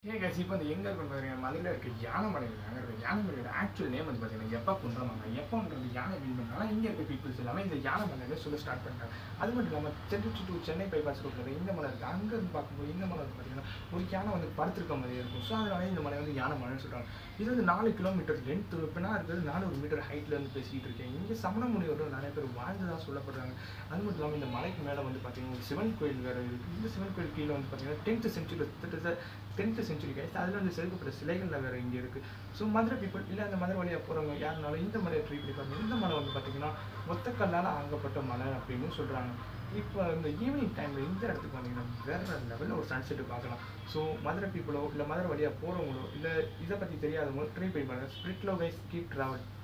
ஏன் கேஸ் இப்போ இந்த எங்கே கொண்டு வரீங்க மதுரையில் இருக்க யானை மலை இருக்காங்க இருக்க யானை மலையோட ஆக்சுவல் நேம் வந்து பார்த்தீங்கன்னா எப்போ கொண்டுறாங்க எப்போன்றது யானை வின் பண்ணாலும் இங்கே இருக்க பீப்புள்ஸ் எல்லாமே இந்த யானை மலையில சொல்ல ஸ்டார்ட் பண்ணிட்டாங்க அது மட்டும் இல்லாமல் சென்னை டு சென்னை பைபாஸ் ரோட்டில் இந்த மலை இருக்குது அங்கேருந்து பார்க்கும்போது இந்த மலை வந்து பார்த்தீங்கன்னா ஒரு யானை வந்து படுத்திருக்க மாதிரி இருக்கும் ஸோ அதனால இந்த மலை வந்து யானை மலைன்னு சொல்கிறாங்க இது வந்து நாலு கிலோமீட்டர் லென்த் இப்போ நான் இருக்கிறது நானூறு மீட்டர் ஹைட்ல இருந்து பேசிக்கிட்டு இருக்கேன் இங்கே சமண முனிவர்கள் நிறைய பேர் வாழ்ந்ததாக சொல்லப்படுறாங்க அது மட்டும் இல்லாமல் இந்த மலைக்கு மேலே வந்து பார்த்தீங்கன்னா ஒரு சிவன் கோயில் வேறு இருக்குது இந்த சிவன் கோயில் கீழே வந்து பார்த்தீங்கன்னா டென்த் சென்ச்சுரி கிட்டத்தட்ட டென்த் சென்ச்சுரி கைஸ் அதில் வந்து செதுக்கப்பட்ட சிலைகள் வேறு இங்கே இருக்குது ஸோ மதுரை பீப்புள் இல்லை அந்த மதுரை வழியாக போகிறவங்க யாருனாலும் இந்த மலையை ட்ரை பண்ணி பாருங்க இந்த மலை வந்து பார்த்தீங்கன்னா ஒத்தக்கல்லால் ஆகப்பட்ட மலை அப்படின்னு சொல்கிறாங்க இப்போ இந்த ஈவினிங் டைமில் இந்த இடத்துக்கு வந்தீங்கன்னா வேறு லெவலில் ஒரு சன்செட்டு பார்க்கலாம் ஸோ மதுரை பீப்புளோ இல்லை மதுரை வழியாக போகிறவங்களோ இல்லை இதை பற்றி தெரியாதவங்களோ ட்ரை பண்ணி பாருங்கள் ஸ்பிரிட்லோ கைஸ் கீப் ட்ராவல்